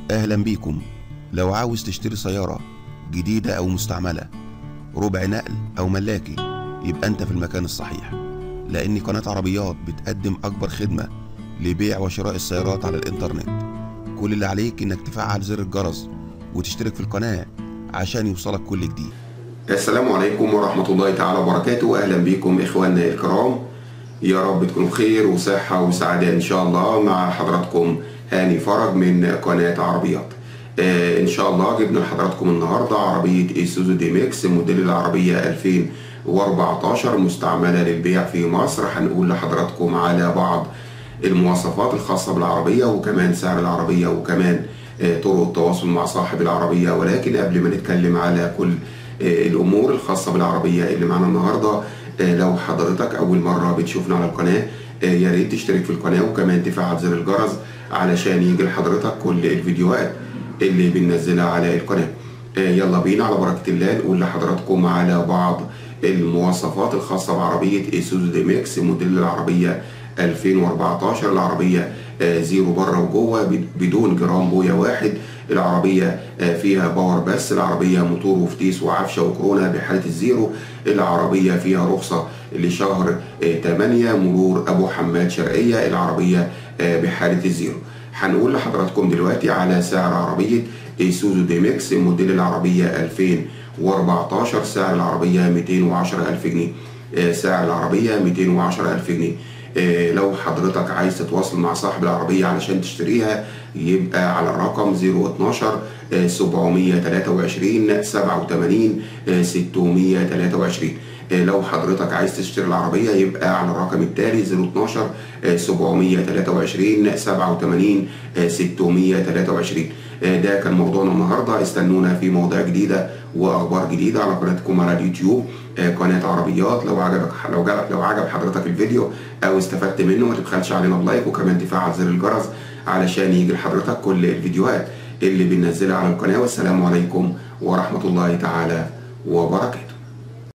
أهلا بيكم لو عاوز تشتري سيارة جديدة أو مستعملة ربع نقل أو ملاكي يبقى أنت في المكان الصحيح لأن قناة عربيات بتقدم أكبر خدمة لبيع وشراء السيارات على الإنترنت كل اللي عليك إنك تفعل زر الجرس وتشترك في القناة عشان يوصلك كل جديد السلام عليكم ورحمة الله تعالى وبركاته أهلا بكم إخواننا الكرام يا رب تكونوا بخير وصحة وسعادة إن شاء الله مع حضراتكم هاني فرج من قناة عربيات آه إن شاء الله جبنا لحضراتكم النهاردة عربية إيسوزو دي ميكس موديل العربية 2014 مستعملة للبيع في مصر هنقول لحضراتكم على بعض المواصفات الخاصة بالعربية وكمان سعر العربية وكمان آه طرق التواصل مع صاحب العربية ولكن قبل ما نتكلم على كل آه الأمور الخاصة بالعربية اللي معانا النهاردة لو حضرتك أول مرة بتشوفنا على القناة يا ريت تشترك في القناة وكمان تفعل زر الجرس علشان يجي لحضرتك كل الفيديوهات اللي بننزلها على القناة يلا بينا على بركة الله نقول لحضراتكم على بعض المواصفات الخاصة بعربية ايسوزو دي ميكس موديل العربية 2014 العربية زيرو بره وجوه بدون جرام بويا واحد العربية فيها باور بس العربية موتور وفتيس وعفشة وكورونا بحالة الزيرو العربية فيها رخصة لشهر 8 مرور أبو حماد شرقية العربية بحالة الزيرو هنقول لحضراتكم دلوقتي على سعر عربية ايسوزو دي ميكس موديل العربية 2014 سعر العربية 210 ألف جنيه سعر العربية 210 ألف جنيه لو حضرتك عايز تتواصل مع صاحب العربية علشان تشتريها يبقى على الرقم 012 723 87 623 لو حضرتك عايز تشتري العربية يبقى على الرقم التالي 012 723 87 623 ده كان موضوعنا النهارده استنونا في مواضيع جديده واخبار جديده على قناتكم على اليوتيوب قناه عربيات لو عجبك لو لو عجب حضرتك الفيديو او استفدت منه ما تبخلش علينا بلايك وكمان تفعل زر الجرس علشان يجي لحضرتك كل الفيديوهات اللي بننزلها على القناه والسلام عليكم ورحمه الله تعالى وبركاته